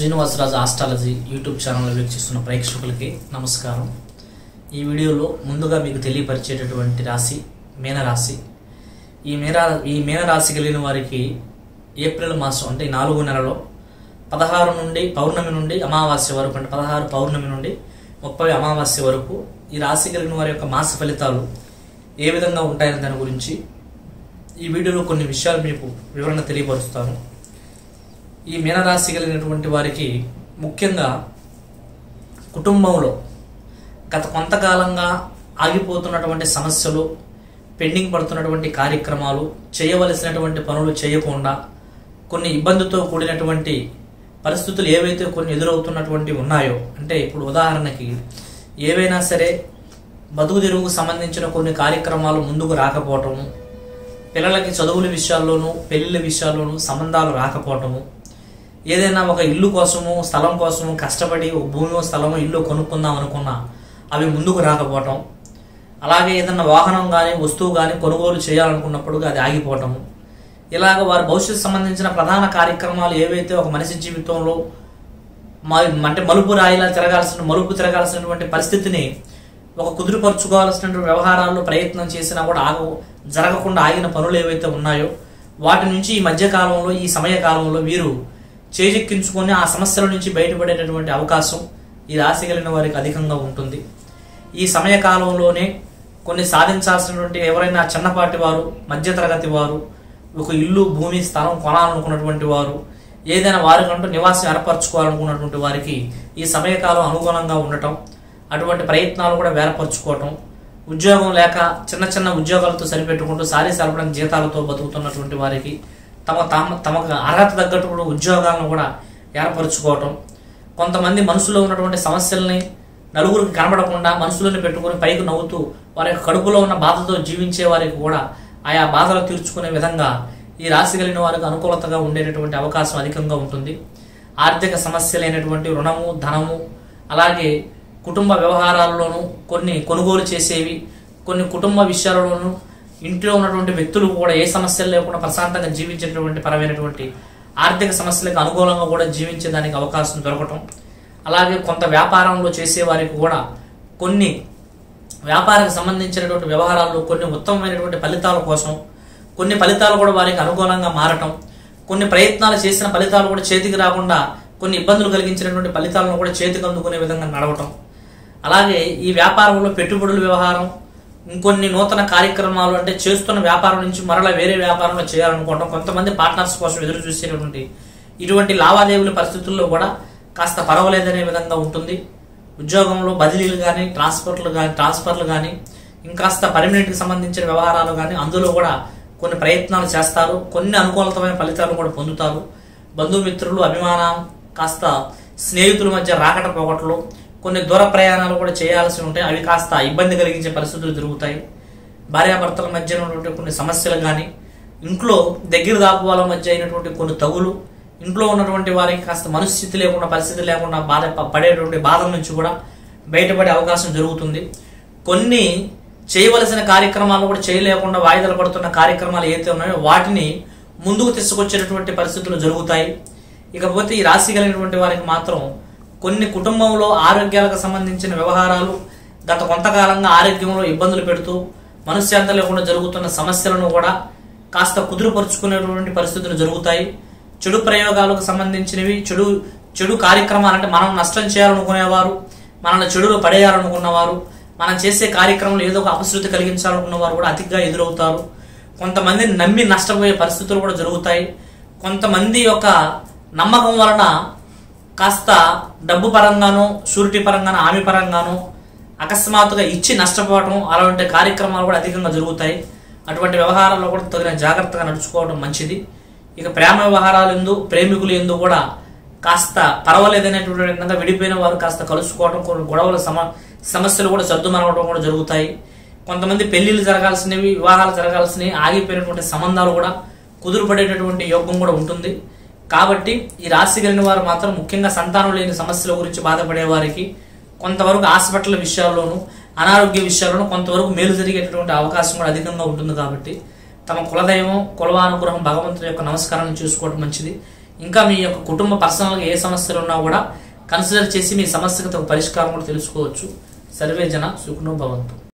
Srinivasaraju astrology YouTube channel వీక్షిస్తున్న ప్రేక్షకులకి నమస్కారం ఈ వీడియోలో ముందుగా మీకు తెలియపరిచేటటువంటి రాశి మీనరాశి ఈ మీన ఈ మీనరాశి కలిగిన వారికి ఏప్రిల్ మాసం అంటే ఈ నాలుగు నెలలో పదహారు నుండి పౌర్ణమి నుండి అమావాస్య వరకు అంటే పదహారు పౌర్ణమి నుండి ముప్పై అమావాస్య వరకు ఈ రాశి కలిగిన వారి యొక్క మాస ఫలితాలు ఏ విధంగా ఉంటాయనే దాని గురించి ఈ వీడియోలో కొన్ని విషయాలు మీకు వివరణ తెలియపరుస్తాను ఈ మీనరాశి కలిగినటువంటి వారికి ముఖ్యంగా కుటుంబంలో గత కొంతకాలంగా ఆగిపోతున్నటువంటి సమస్యలు పెండింగ్ పడుతున్నటువంటి కార్యక్రమాలు చేయవలసినటువంటి పనులు చేయకుండా కొన్ని ఇబ్బందితో కూడినటువంటి పరిస్థితులు ఏవైతే కొన్ని ఎదురవుతున్నటువంటి ఉన్నాయో అంటే ఇప్పుడు ఉదాహరణకి ఏవైనా సరే బతుకు తెరువుకు సంబంధించిన కొన్ని కార్యక్రమాలు ముందుకు రాకపోవటము పిల్లలకి చదువుల విషయాల్లోనూ పెళ్లిళ్ళ విషయాల్లోనూ సంబంధాలు రాకపోవటము ఏదైనా ఒక ఇల్లు కోసము స్థలం కోసము కష్టపడి ఒక భూమి స్థలము ఇల్లు కొనుక్కుందాం అనుకున్నా అవి ముందుకు రాకపోవటం అలాగే ఏదైనా వాహనం కానీ వస్తువు కానీ కొనుగోలు చేయాలనుకున్నప్పుడు అది ఆగిపోవటము ఇలాగ వారి భవిష్యత్తు సంబంధించిన ప్రధాన కార్యక్రమాలు ఏవైతే ఒక మనిషి జీవితంలో మ- అంటే మలుపు రాయిలా తిరగాల్సిన మలుపు తిరగాల్సినటువంటి పరిస్థితిని ఒక కుదురుపరుచుకోవాల్సినటువంటి వ్యవహారాల్లో ప్రయత్నం చేసినా కూడా ఆగ జరగకుండా ఆగిన పనులు ఏవైతే ఉన్నాయో వాటి నుంచి ఈ మధ్య కాలంలో ఈ సమయ కాలంలో వీరు చేజెక్కించుకొని ఆ సమస్యల నుంచి బయటపడేటటువంటి అవకాశం ఈ రాశి కలిగిన వారికి అధికంగా ఉంటుంది ఈ సమయ కాలంలోనే కొన్ని సాధించాల్సినటువంటి ఎవరైనా చిన్నపాటి వారు మధ్యతరగతి వారు ఒక ఇల్లు భూమి స్థలం కొనాలనుకున్నటువంటి వారు ఏదైనా వారికంటూ నివాసం ఏర్పరచుకోవాలనుకున్నటువంటి వారికి ఈ సమయకాలం అనుగుణంగా ఉండటం అటువంటి ప్రయత్నాలు కూడా వేరపరచుకోవటం ఉద్యోగం లేక చిన్న చిన్న ఉద్యోగాలతో సరిపెట్టుకుంటూ సారీ సరపడం జీతాలతో బతుకుతున్నటువంటి వారికి తమ తమ తమకు అర్హత తగ్గట్టు కూడా ఉద్యోగాలను కూడా ఏర్పరచుకోవటం కొంతమంది మనసులో ఉన్నటువంటి సమస్యల్ని నలుగురికి కనబడకుండా మనసులోనే పెట్టుకుని పైకి నవ్వుతూ వారి యొక్క కడుపులో ఉన్న బాధతో జీవించే వారికి కూడా ఆయా బాధలు తీర్చుకునే విధంగా ఈ రాశి కలిగిన వారికి అనుకూలతగా ఉండేటటువంటి అవకాశం అధికంగా ఉంటుంది ఆర్థిక సమస్యలైనటువంటి రుణము ధనము అలాగే కుటుంబ వ్యవహారాల్లోనూ కొన్ని కొనుగోలు చేసేవి కొన్ని కుటుంబ విషయాలలోనూ ఇంట్లో ఉన్నటువంటి వ్యక్తులు కూడా ఏ సమస్యలు లేకుండా ప్రశాంతంగా జీవించేటటువంటి పరమైనటువంటి ఆర్థిక సమస్యలకు అనుకూలంగా కూడా జీవించేదానికి అవకాశం దొరకటం అలాగే కొంత వ్యాపారంలో చేసే వారికి కూడా కొన్ని వ్యాపారానికి సంబంధించినటువంటి వ్యవహారాల్లో కొన్ని ఉత్తమమైనటువంటి ఫలితాల కోసం కొన్ని ఫలితాలు కూడా వారికి అనుకూలంగా మారటం కొన్ని ప్రయత్నాలు చేసిన ఫలితాలు కూడా చేతికి రాకుండా కొన్ని ఇబ్బందులు కలిగించినటువంటి ఫలితాలను కూడా చేతికి అందుకునే విధంగా నడవటం అలాగే ఈ వ్యాపారంలో పెట్టుబడుల వ్యవహారం ఇంకొన్ని నూతన కార్యక్రమాలు అంటే చేస్తున్న వ్యాపారం నుంచి మరలా వేరే వ్యాపారంలో చేయాలనుకోవడం కొంతమంది పార్ట్నర్స్ కోసం ఎదురు చూసేటువంటి ఇటువంటి లావాదేవీల పరిస్థితుల్లో కూడా కాస్త పర్వాలేదనే విధంగా ఉంటుంది ఉద్యోగంలో బదిలీలు కానీ ట్రాన్స్ఫర్లు కానీ ట్రాన్స్ఫర్లు కానీ ఇంకాస్త పర్మనెంట్కి సంబంధించిన వ్యవహారాలు కానీ అందులో కూడా కొన్ని ప్రయత్నాలు చేస్తారు కొన్ని అనుకూలతమైన ఫలితాలు కూడా పొందుతారు బంధుమిత్రులు అభిమానం కాస్త స్నేహితుల మధ్య రాకట పోకట్లు కొన్ని దూర ప్రయాణాలు కూడా చేయాల్సి ఉంటాయి అవి కాస్త ఇబ్బంది కలిగించే పరిస్థితులు జరుగుతాయి భార్యాభర్తల మధ్య ఉన్నటువంటి కొన్ని సమస్యలు కానీ ఇంట్లో దగ్గర దాపు వాళ్ళ మధ్య అయినటువంటి కొన్ని తగులు ఇంట్లో ఉన్నటువంటి వారికి కాస్త మనస్థితి లేకుండా పరిస్థితి లేకుండా బాధ పడేటువంటి బాధల నుంచి కూడా బయటపడే అవకాశం జరుగుతుంది కొన్ని చేయవలసిన కార్యక్రమాలు కూడా చేయలేకుండా వాయిదాలు పడుతున్న కార్యక్రమాలు ఏవైతే ఉన్నాయో వాటిని ముందుకు తీసుకొచ్చేటటువంటి పరిస్థితులు జరుగుతాయి ఇకపోతే ఈ రాశి కలిగినటువంటి వారికి మాత్రం కొన్ని కుటుంబంలో ఆరోగ్యాలకు సంబంధించిన వ్యవహారాలు గత కొంతకాలంగా ఆరోగ్యంలో ఇబ్బందులు పెడుతూ మనశ్శాంతి లేకుండా జరుగుతున్న సమస్యలను కూడా కాస్త కుదురుపరుచుకునేటువంటి పరిస్థితులు జరుగుతాయి చెడు ప్రయోగాలకు సంబంధించినవి చెడు చెడు కార్యక్రమాలు అంటే మనం నష్టం చేయాలనుకునేవారు మనల్ని చెడులో పడేయాలనుకున్నవారు మనం చేసే కార్యక్రమంలో ఏదో ఒక అపశృతి కలిగించాలనుకున్న వారు కూడా అతిగా ఎదురవుతారు కొంతమందిని నమ్మి నష్టపోయే పరిస్థితులు కూడా జరుగుతాయి కొంతమంది యొక్క నమ్మకం వలన కాస్త డబ్బు పరంగానో షూరిటీ పరంగానో హామీ పరంగానో అకస్మాత్తుగా ఇచ్చి నష్టపోవటం అలాంటి కార్యక్రమాలు కూడా అధికంగా జరుగుతాయి అటువంటి వ్యవహారాల్లో కూడా తగిన జాగ్రత్తగా నడుచుకోవడం మంచిది ఇక ప్రేమ వ్యవహారాలు ఎందు ప్రేమికులు ఎందు కూడా కాస్త పర్వాలేదనేటువంటి విధంగా విడిపోయిన వారు కాస్త కలుసుకోవడం కొన్ని గొడవల సమ సమస్యలు కూడా సర్దుమనవడం కూడా జరుగుతాయి కొంతమంది పెళ్లిళ్ళు జరగాల్సినవి వివాహాలు జరగాల్సినవి ఆగిపోయినటువంటి సంబంధాలు కూడా కుదురుపడేటటువంటి యోగం కూడా ఉంటుంది కాబట్టి ఈ రాశి కలిగిన వారు మాత్రం ముఖ్యంగా సంతానం లేని సమస్యల గురించి బాధపడే వారికి కొంతవరకు హాస్పిటల్ విషయాల్లోనూ అనారోగ్య విషయాల్లోనూ కొంతవరకు మేలు జరిగేటటువంటి అవకాశం కూడా అధికంగా ఉంటుంది కాబట్టి తమ కులదైవం కులవానుగ్రహం భగవంతుడి యొక్క నమస్కారాన్ని చూసుకోవడం మంచిది ఇంకా మీ యొక్క కుటుంబ పర్సనల్గా ఏ సమస్యలు ఉన్నా కూడా కన్సిడర్ చేసి మీ సమస్యకు ఒక పరిష్కారం కూడా తెలుసుకోవచ్చు సర్వే జన సుఖనో భవంతు